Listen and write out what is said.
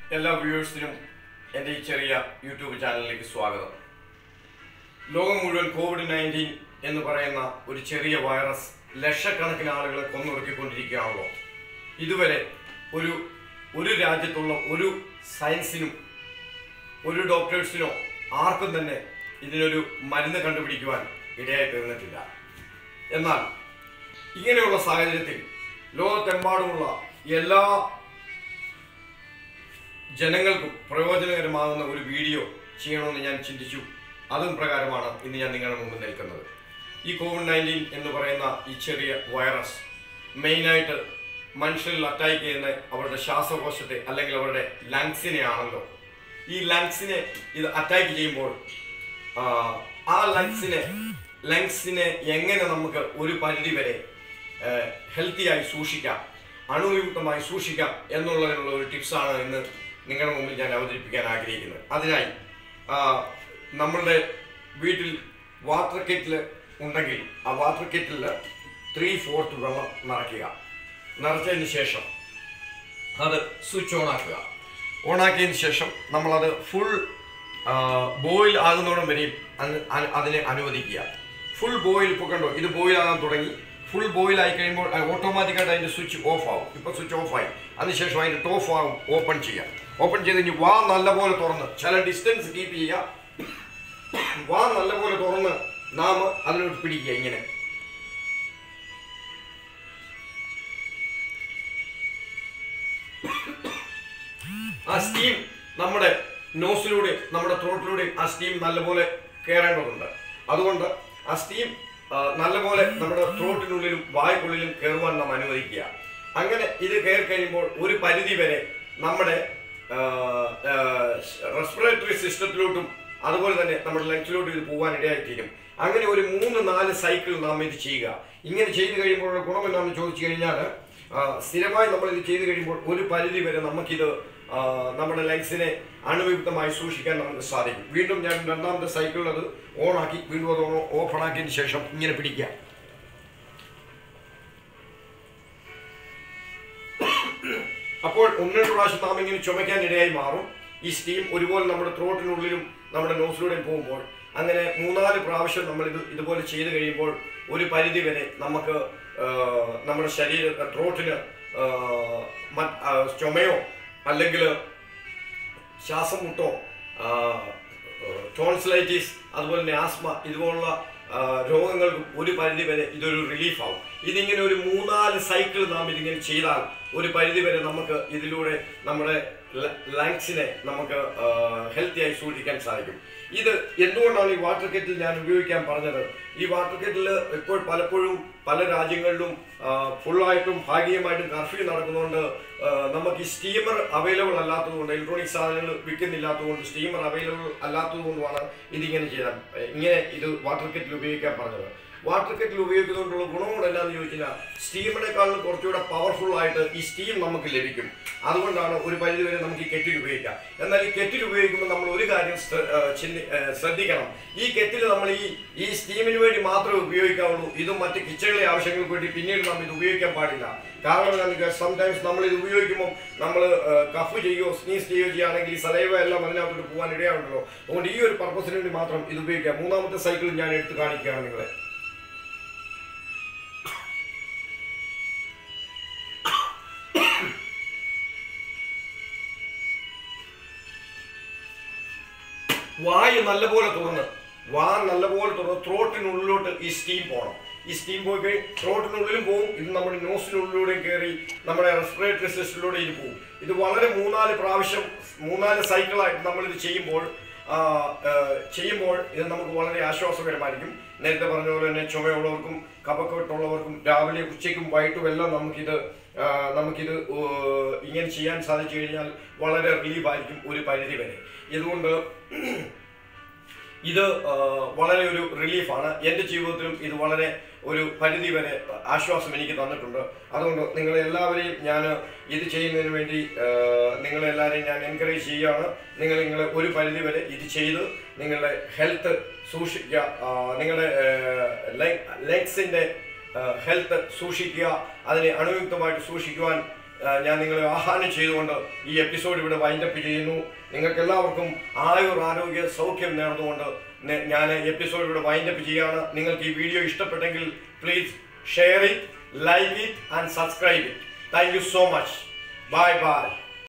എല്ലാ വ്യൂവേഴ്സിനും എൻ്റെ ഈ ചെറിയ യൂട്യൂബ് ചാനലിലേക്ക് സ്വാഗതം ലോകം മുഴുവൻ കോവിഡ് നയൻറ്റീൻ എന്ന് പറയുന്ന ഒരു ചെറിയ വൈറസ് ലക്ഷക്കണക്കിന് ആളുകളെ കൊന്നൊടുക്കിക്കൊണ്ടിരിക്കുകയാണല്ലോ ഇതുവരെ ഒരു ഒരു രാജ്യത്തുള്ള ഒരു സയൻസിനും ഒരു ഡോക്ടേഴ്സിനോ ആർക്കും തന്നെ ഇതിനൊരു മരുന്ന് കണ്ടുപിടിക്കുവാൻ ഇടയായി തീർന്നിട്ടില്ല എന്നാൽ ഇങ്ങനെയുള്ള സാഹചര്യത്തിൽ ലോകത്തെമ്പാടുമുള്ള എല്ലാ ജനങ്ങൾക്കും പ്രയോജനകരമാകുന്ന ഒരു വീഡിയോ ചെയ്യണമെന്ന് ഞാൻ ചിന്തിച്ചു അതും പ്രകാരമാണ് ഇന്ന് ഞാൻ നിങ്ങളുടെ മുമ്പിൽ നിൽക്കുന്നത് ഈ കോവിഡ് നയൻറ്റീൻ എന്ന് പറയുന്ന ഈ ചെറിയ വൈറസ് മെയിനായിട്ട് മനുഷ്യരിൽ അറ്റാക്ക് ചെയ്യുന്ന അവരുടെ ശ്വാസകോശത്തെ അല്ലെങ്കിൽ അവരുടെ ലങ്സിനെ ആണല്ലോ ഈ ലങ്സിനെ ഇത് അറ്റാക്ക് ചെയ്യുമ്പോൾ ആ, ആ ലങ്സിനെ ലങ്സിനെ എങ്ങനെ നമുക്ക് ഒരു പരിധി വരെ ഹെൽത്തിയായി സൂക്ഷിക്കാം അണുവിമുക്തമായി സൂക്ഷിക്കാം എന്നുള്ളതിനുള്ള ഒരു ടിപ്സാണ് ഇന്ന് നിങ്ങളുടെ മുമ്പിൽ ഞാൻ അവതരിപ്പിക്കാൻ ആഗ്രഹിക്കുന്നത് അതിനായി ആ, നമ്മളുടെ വീട്ടിൽ വാട്ടർ കെറ്റിൽ ഉണ്ടെങ്കിൽ ആ വാട്ടർ കെറ്റിൽ ത്രീ ഫോർത്ത് വെള്ളം നിറയ്ക്കുക നിറച്ചതിന് ശേഷം അത് സ്വിച്ച് ഓൺ ആക്കുക ഓൺ ആക്കിയതിന് ശേഷം നമ്മളത് ഫുൾ ബോയിൽ ആകുന്നോടം വരെയും അന്ന് അ- അതിനെ അനുവദിക്കുക ഫുൾ ബോയിൽ ഇപ്പോൾ കണ്ടോ ഇത് ബോയിൽ ആകാൻ തുടങ്ങി ഫുൾ ബോയിൽ ആയി കഴിയുമ്പോൾ ഓട്ടോമാറ്റിക്കായിട്ട് അതിൻ്റെ സ്വിച്ച് ഓഫ് ആവും ഇപ്പോൾ സ്വിച്ച് ഓഫ് ആയി അതിനുശേഷം അതിൻ്റെ ടോഫ് ആവും ഓപ്പൺ ചെയ്യാം ഓപ്പൺ ചെയ്ത് കഴിഞ്ഞ് വാ നല്ലപോലെ തുറന്ന് ചില ഡിസ്റ്റൻസ് കീപ്പ് ചെയ്യുക വാ നല്ലപോലെ തുറന്ന് നാം അതിനോട് പിടിക്കുക ഇങ്ങനെ ആ സ്റ്റീം നമ്മുടെ നോസിലൂടെ നമ്മുടെ ത്രോട്ടിലൂടെ ആ സ്റ്റീം നല്ലപോലെ കയറേണ്ടതുണ്ട് അതുകൊണ്ട് ആ സ്റ്റീം ആ, നല്ലപോലെ നമ്മുടെ ത്രോട്ടിനുള്ളിലും വായ്ക്കുള്ളിലും കയറുവാൻ നാം അനുവദിക്കുക അങ്ങനെ ഇത് കയറി കഴിയുമ്പോൾ ഒരു പരിധി വരെ നമ്മുടെ റെസ്പിറേറ്ററി സിസ്റ്റത്തിലോട്ടും അതുപോലെ തന്നെ നമ്മുടെ ലങ്സിലോട്ടും ഇത് പോകാൻ ഇടയായിത്തീരും അങ്ങനെ ഒരു മൂന്ന് നാല് സൈക്കിൾ നാം ഇത് ചെയ്യുക ഇങ്ങനെ ചെയ്തു കഴിയുമ്പോൾ ഗുണം എന്താണെന്ന് ചോദിച്ചു കഴിഞ്ഞാൽ ആ, സ്ഥിരമായി നമ്മൾ ഇത് ചെയ്തു കഴിയുമ്പോൾ ഒരു പരിധി വരെ നമുക്കിത് ആ, നമ്മുടെ ലങ്സിനെ അണുവിയുക്തമായി സൂക്ഷിക്കാൻ നമുക്ക് സാധിക്കും വീണ്ടും ഞാൻ രണ്ടാമത്തെ സൈക്കിളിൽ അത് ഓണാക്കി വീണ്ടും അത് ഓഫ് ആക്കിയതിന് ശേഷം ഇങ്ങനെ പിടിക്കുക അപ്പോൾ ഒന്ന് രണ്ട് പ്രാവശ്യം നാം ഇങ്ങനെ ചുമയ്ക്കാൻ ഇടയായി മാറും ഈ സ്റ്റീം ഒരുപോലെ നമ്മുടെ ത്രോട്ടിനുള്ളിലും നമ്മുടെ നോസിലൂടെയും പോകുമ്പോൾ അങ്ങനെ മൂന്നാല് പ്രാവശ്യം നമ്മൾ ഇത് ഇതുപോലെ ചെയ്ത് കഴിയുമ്പോൾ ഒരു പരിധി വരെ നമുക്ക് ആ, നമ്മുടെ ശരീര ത്രോട്ടിന് ആ, മറ്റ് ആ, ചുമയോ അല്ലെങ്കിൽ ശ്വാസം മുട്ടോ ടോൺസിലൈറ്റിസ് അതുപോലെ തന്നെ ആസ്മ ഇതുപോലുള്ള ആ, രോഗങ്ങൾക്കും ഒരു പരിധി വരെ ഇതൊരു റിലീഫ് ആവും ഇതിങ്ങനെ ഒരു മൂന്നാല് സൈക്കിൾ നാം ഇതിങ്ങനെ ചെയ്താൽ ഒരു പരിധി വരെ നമുക്ക് ഇതിലൂടെ നമ്മുടെ ലങ്സിനെ നമുക്ക് ഹെൽത്തിയായി സൂക്ഷിക്കാൻ സാധിക്കും ഇത് എന്തുകൊണ്ടാണ് ഈ വാട്ടർ കെറ്റിൽ ഞാൻ ഉപയോഗിക്കാൻ പറഞ്ഞത് ഈ വാട്ടർ കെറ്റിൽ ഇപ്പോൾ പലപ്പോഴും പല രാജ്യങ്ങളിലും ഫുള്ളായിട്ടും ഭാഗികമായിട്ടും കർഫ്യൂ നടക്കുന്നതുകൊണ്ട് ആ, നമുക്ക് ഈ സ്റ്റീമർ അവൈലബിൾ അല്ലാത്തതുകൊണ്ട് ഇലക്ട്രോണിക് സാധനങ്ങൾ വിൽക്കുന്നില്ലാത്തതുകൊണ്ട് സ്റ്റീമർ അവൈലബിൾ അല്ലാത്തതുകൊണ്ടുമാണ് ഇതിങ്ങനെ ചെയ്താൽ ഇങ്ങനെ ഇത് വാട്ടർ കെറ്റിൽ ഉപയോഗിക്കാൻ പറഞ്ഞത് വാട്ടർ കെറ്റിൽ ഉപയോഗിക്കുന്നതുകൊണ്ടുള്ള ഗുണങ്ങൾ എന്നാന്ന് ചോദിച്ചാൽ സ്റ്റീമിനേക്കാളും കുറച്ചുകൂടെ പവർഫുൾ ആയിട്ട് ഈ സ്റ്റീം നമുക്ക് ലഭിക്കും അതുകൊണ്ടാണ് ഒരു പരിധി വരെ നമുക്ക് ഈ കെറ്റിൽ ഉപയോഗിക്കാം എന്നാൽ ഈ കെറ്റിൽ ഉപയോഗിക്കുമ്പോൾ നമ്മൾ ഒരു കാര്യം ശ്ര- ആ, ചിന്തി- ആ, ശ്രദ്ധിക്കണം ഈ കെറ്റിൽ നമ്മൾ ഈ ഈ സ്റ്റീമിന് വേണ്ടി മാത്രമേ ഉപയോഗിക്കാവുള്ളൂ ഇതും മറ്റ് കിച്ചണിലെ ആവശ്യങ്ങൾക്ക് വേണ്ടി പിന്നീട് നാം ഇത് ഉപയോഗിക്കാൻ പാടില്ല കാരണം എന്താണെന്ന് സംടൈംസ് നമ്മൾ ഇത് ഉപയോഗിക്കുമ്പോൾ നമ്മൾ കഫ് ചെയ്യുകയോ സ്നീസ് ചെയ്യുകയോ ചെയ്യുകയാണെങ്കിൽ ഈ സലൈവ എല്ലാം അതിനകത്തോട്ട് പോകാൻ ഇടയാണല്ലോ അതുകൊണ്ട് ഈ ഒരു പർപ്പസിന് വേണ്ടി മാത്രം ഇത് ഉപയോഗിക്കാം മൂന്നാമത്തെ സൈക്കിൾ ഞാൻ എടുത്ത് കാണിക്കുകയാണ് നിങ്ങളെ വായു നല്ലപോലെ തുറന്ന് വാ നല്ലപോലെ തുറന്ന് ത്രോട്ടിനുള്ളിലോട്ട് ഈ സ്റ്റീം പോകണം ഈ സ്റ്റീം പോയി കഴിഞ്ഞ് ത്രോട്ടിനുള്ളിലും പോകും ഇത് നമ്മുടെ നോസിനുള്ളിലൂടെയും കയറി നമ്മുടെ റെസ്പിറേറ്ററി സിസ്റ്റത്തിലൂടെ ഇത് പോകും ഇത് വളരെ മൂന്നാല് പ്രാവശ്യം മൂന്നാല് സൈക്കിളായിട്ട് നമ്മളിത് ചെയ്യുമ്പോൾ ആ, ആ, ചെയ്യുമ്പോൾ ഇത് നമുക്ക് വളരെ ആശ്വാസകരമായിരിക്കും നേരത്തെ പറഞ്ഞ പോലെ തന്നെ ചുമയുള്ളവർക്കും കഫക്കെട്ടുള്ളവർക്കും രാവിലെ ഉച്ചയ്ക്കും വൈകിട്ടും എല്ലാം നമുക്കിത് ആ, നമുക്കിത് ഓ, ഇങ്ങനെ ചെയ്യാൻ സാധിച്ചു കഴിഞ്ഞാൽ വളരെ റിലീഫായിരിക്കും ഒരു പരിധി വരെ ഇതുകൊണ്ട് ഇത് ആ, വളരെ ഒരു റിലീഫാണ് എൻ്റെ ജീവിതത്തിലും ഇത് വളരെ ഒരു പരിധി വരെ ആശ്വാസം എനിക്ക് തന്നിട്ടുണ്ട് അതുകൊണ്ട് നിങ്ങളെല്ലാവരെയും ഞാൻ ഇത് ചെയ്യുന്നതിന് വേണ്ടി ആ, നിങ്ങളെല്ലാവരെയും ഞാൻ എൻകറേജ് ചെയ്യുകയാണ് നിങ്ങൾ നിങ്ങൾ ഒരു പരിധി വരെ ഇത് ചെയ്ത് നിങ്ങളുടെ ഹെൽത്ത് സൂക്ഷിക്കുക ആ, നിങ്ങളുടെ ലെഗ്സിൻ്റെ ഹെൽത്ത് സൂക്ഷിക്കുക അതിനെ അണുയുക്തമായിട്ട് സൂക്ഷിക്കുവാൻ ആ, ഞാൻ നിങ്ങളെ ആഹ്വാനം ചെയ്തുകൊണ്ട് ഈ എപ്പിസോഡ് ഇവിടെ വൈൻഡപ്പ് ചെയ്യുന്നു നിങ്ങൾക്ക് എല്ലാവർക്കും ആയുർ ആരോഗ്യ സൗഖ്യം നേർന്നുകൊണ്ട് നെ- ഞാൻ എപ്പിസോഡ് ഇവിടെ വൈൻഡപ്പ് ചെയ്യാണ് നിങ്ങൾക്ക് ഈ വീഡിയോ ഇഷ്ടപ്പെട്ടെങ്കിൽ please share it like it and subscribe it thank you so much bye by